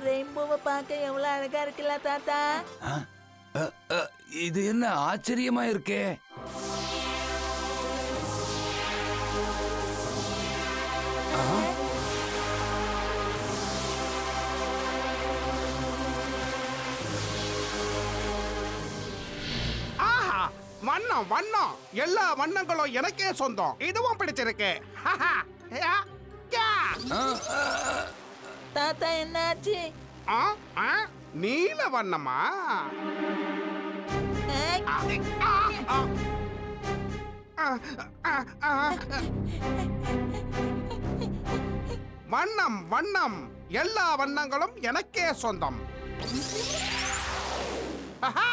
ரெயின்போவை பார்க்க எவ்வளவு அழகா இருக்குல்ல தாத்தா ஆ? அ, அ, இது என்ன ஆச்சரியமா இருக்கே ஆஹா வண்ணம் வண்ணம் எல்லா வண்ணங்களும் எனக்கே சொந்தம் இதுவும் பிடிச்சிருக்கு ஹஹா. யா, யா. ஆ, ஆ, தாத்தா என்னாச்சு ஆ, ஆ, நீல வண்ணமா ஏய், ஆ, ஆ, ஆ. ஆ, ஆ, ஆ. வண்ணம் வண்ணம் எல்லா வண்ணங்களும் எனக்கே சொந்தம் ஆஹா.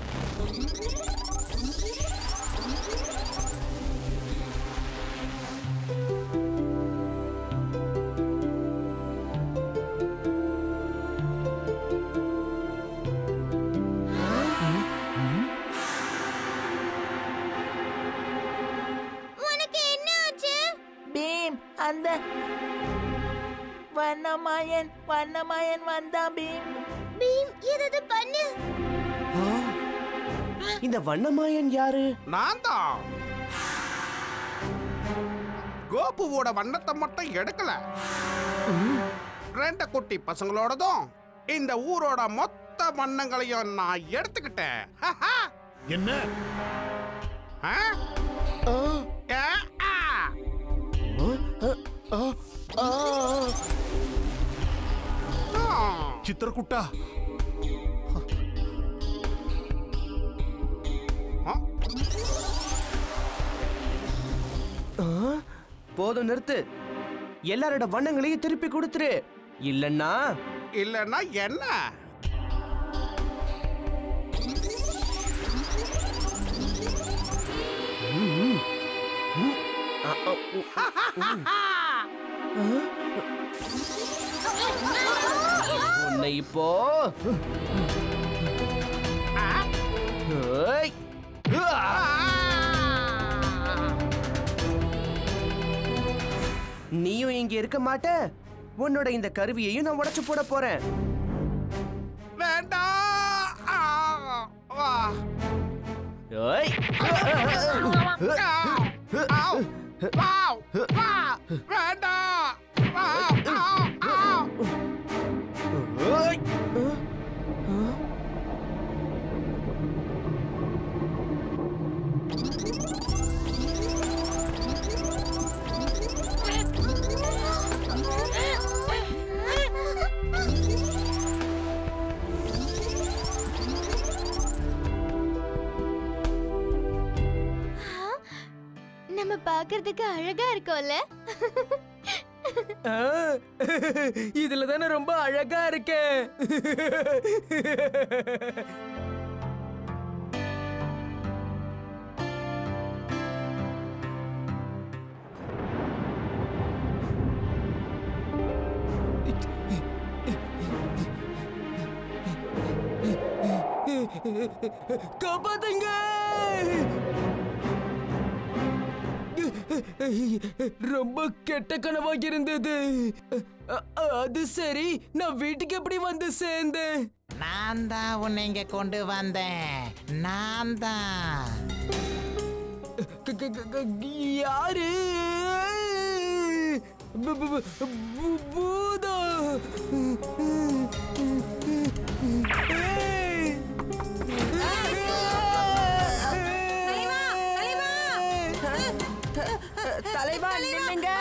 உனக்கு என்ன ஆச்சு பீம் அந்த வண்ணமாயன் வண்ணமாயன் வந்தான் பீம் பீம் ஏதாவது பண்ணு ஆ, இந்த வண்ணமாயன் யாரு நான் தான் கோபுவோட வண்ணத்தை மட்டும் எடுக்கல ரெண்டு குட்டி பசங்களோடதும் இந்த ஊரோட மொத்த வண்ணங்களையும் நான் எடுத்துக்கிட்டேன் ஹஹா. என்ன ஆ? ஆ, ஏ, ஆ. ஆ, ஆ, ஆ, ஆ. ஆ. சித்திரக்குட்டா ஆ. ஆ, போதும் நிறுத்து எல்லாரோட வண்ணங்களையும் திருப்பி கொடுத்துரு இல்லன்னா இல்லைன்னா என்ன ஆ, ஆ, உ, ஆ, உன்னை இப்போ ஏய். ஆ. நீயும் இங்க இருக்க மாட்ட உன்னோட இந்த கருவியையும் நான் உடைச்சு போட போறேன் வேண்டாம் ஆ. ஆ. ஏய். ஆவ். வாவ். வா. வேண்டாம் வாவ். ஆவ். ஆவ். ஏய். நம்ம பார்க்கிறதுக்கு அழகா இருக்கோம்ல ஆ, இதுல தானே ரொம்ப அழகா இருக்கே காப்பாத்துங்க ரொம்ப கெட்ட கனவா இருந்தது அ- அ- அது சரி நான் வீட்டுக்கு எப்படி வந்து சேர்ந்தேன் நான் தான் உன்னை இங்க கொண்டு வந்தேன் நான் தான் க- க- க- க- யாரு பு- பு- பு- பு- பூதம் ஏய்! தலைவா நில்லுங்க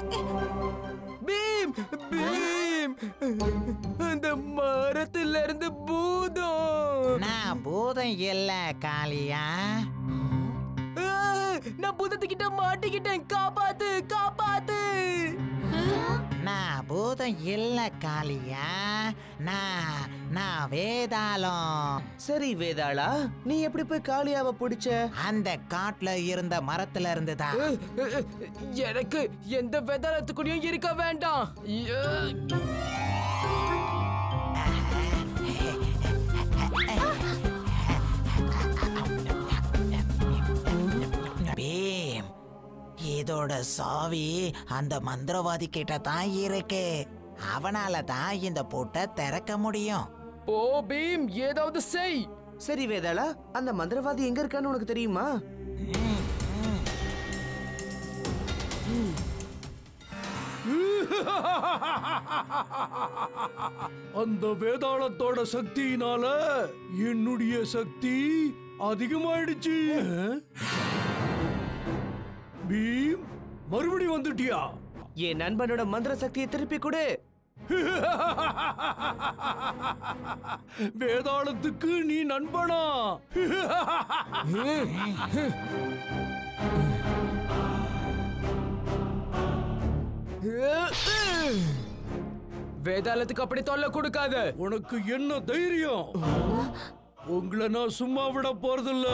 பீம் பீம் அந்த மரத்துல இருந்து பூதம் நான் பூதம் இல்ல காளியா ஆ, நான் பூதத்துக்கிட்ட மாட்டிக்கிட்டேன் காப்பாத்து காப்பாத்து நான் பூதம் இல்ல காளியா நான் நான் வேதாளம் சரி வேதாளா நீ எப்படி போய் காளியாவை பிடிச்ச அந்த காட்டுல இருந்த மரத்துல இருந்து தான் எனக்கு எந்த வெதாளத்துக்குடியும் இருக்க வேண்டாம் ஐயோ. பீம் இதோட சாவி அந்த மந்திரவாதி கிட்ட தான் இருக்கு அவனால தான் இந்த பூட்டை திறக்க முடியும் ஓ பீம் ஏதாவது செய் சரி வேதாளா அந்த மந்திரவாதி எங்க இருக்கான்னு உனக்கு தெரியுமா அந்த வேதாளத்தோட சக்தியினால என்னுடைய சக்தி அதிகமாயிடுச்சு பீம் மறுபடி வந்துட்டியா என் நண்பனோட மந்திர சக்தியை திருப்பி கொடு வேதாளத்துக்கு நீ நண்பனா வேதாளத்துக்கு அப்படி தொல்லை கொடுக்காத உனக்கு என்ன தைரியம் உங்களை நான் சும்மா விட போறதில்ல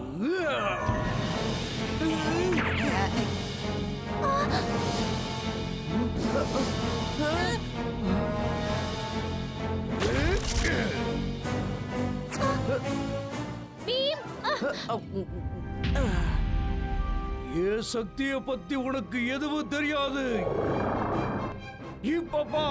பீம் என் சக்திய பத்தி உனக்கு எதுவும் தெரியாது இப்பப்பா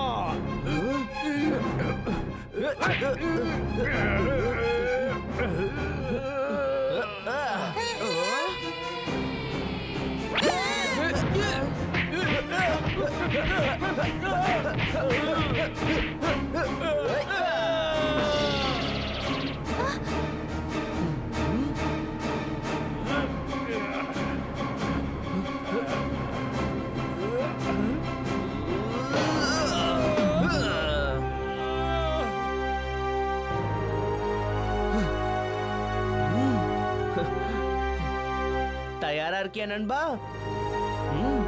தயாரா இருக்கியா நண்பா ம்.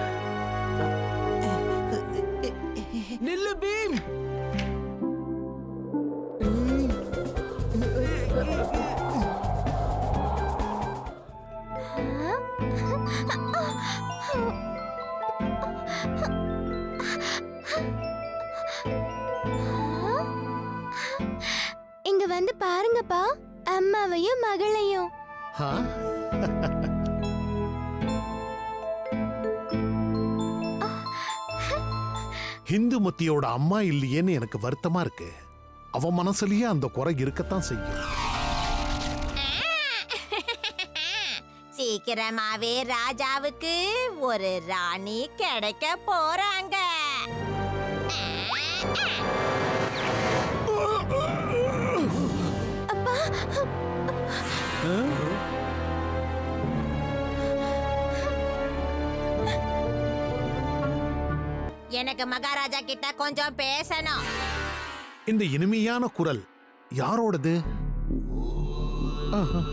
நில்லு பீம் இங்க வந்து பாருங்கப்பா அம்மாவையும் மகளையும் ஆ? இந்துமதியோட அம்மா இல்லையேன்னு எனக்கு வருத்தமா இருக்கு அவ மனசுலயே அந்த குறை இருக்கத்தான் செய்யும் சீக்கிரமாவே ராஜாவுக்கு ஒரு ராணி கிடைக்க போறாங்க எனக்கு மகாராஜா கிட்ட கொஞ்சம் பேசணும் இந்த இனிமையான குரல் யாரோடது ஆஹா.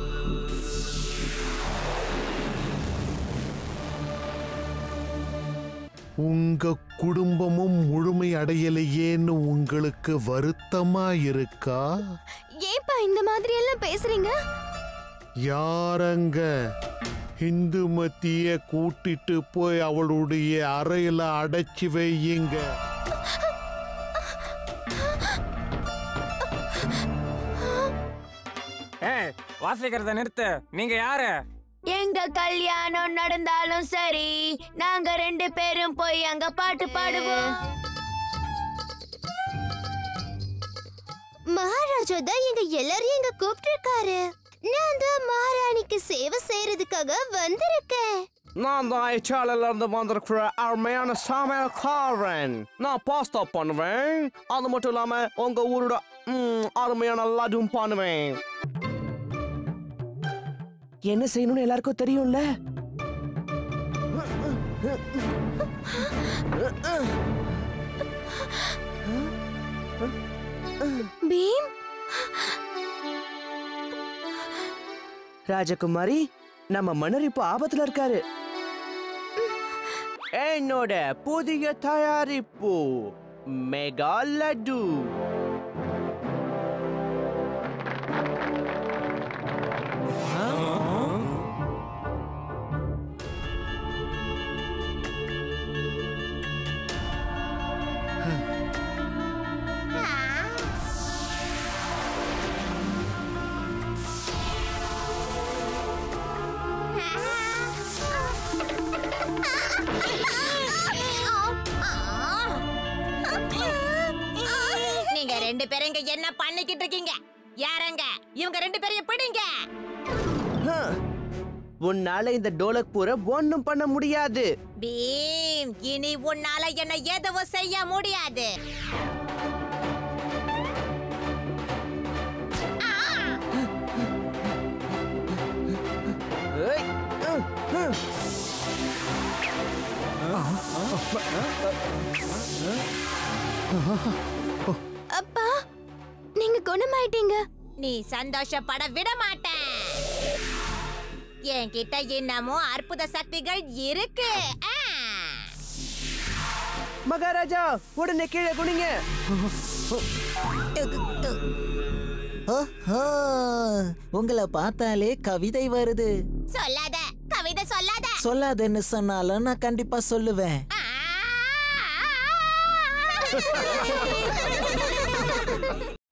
உங்க குடும்பமும் முழுமை அடையலையேன்னு உங்களுக்கு வருத்தமா இருக்கா ஏன்பா இந்த மாதிரி எல்லாம் பேசுறீங்க யாரங்க இந்துமதிய கூட்டிட்டு போய் அவளுடைய அறையில அடைச்சி வையுங்க ஏய் வாசிக்கிறத நிறுத்து நீங்க யாரு எங்க கல்யாணம் நடந்தாலும் சரி நாங்க ரெண்டு பேரும் போய் அங்க பாட்டு பாடுவோம் மகாராஜா தான் எங்க எல்லாரையும் இங்க கூப்பிட்டிருக்காரு நான் தான் மகாராணிக்கு சேவை செய்யறதுக்காக வந்திருக்கேன் நான் தான் ஐச்சாலில் இருந்து வந்திருக்கிற அருமையான சமையல்காரன் நான் பாஸ்தா பண்ணுவேன் அது மட்டும் இல்லாம உங்க ஊரோட ம், அருமையான லட்டும் பண்ணுவேன் என்ன செய்யணும்னு எல்லாருக்கும் தெரியும்ல பீம் ராஜகுமாரி நம்ம மன்னர் இப்போ ஆபத்துல இருக்காரு என்னோட புதிய தயாரிப்பு மெகா லட்டு இவங்க ரெண்டு பேரையும் பிடிங்க ஹம். உன்னால இந்த டோலக்பூரை ஒண்ணும் பண்ண முடியாது பீம் இனி உன்னால என்ன எதுவும் செய்ய முடியாது ஏய், ஹம், ஹம். அப்பா நீங்க குணமாயிட்டீங்க நீ சந்தோஷப்பட விட மாட்டேன் என்கிட்ட இன்னமும் அற்புத சக்திகள் இருக்கு ஆ. மகாராஜா உடனே கீழே குனிங்க ஓஹோ உங்களை பார்த்தாலே கவிதை வருது சொல்லாத கவிதை சொல்லாத சொல்லாதேன்னு சொன்னாலும் நான் கண்டிப்பா சொல்லுவேன் ஆ.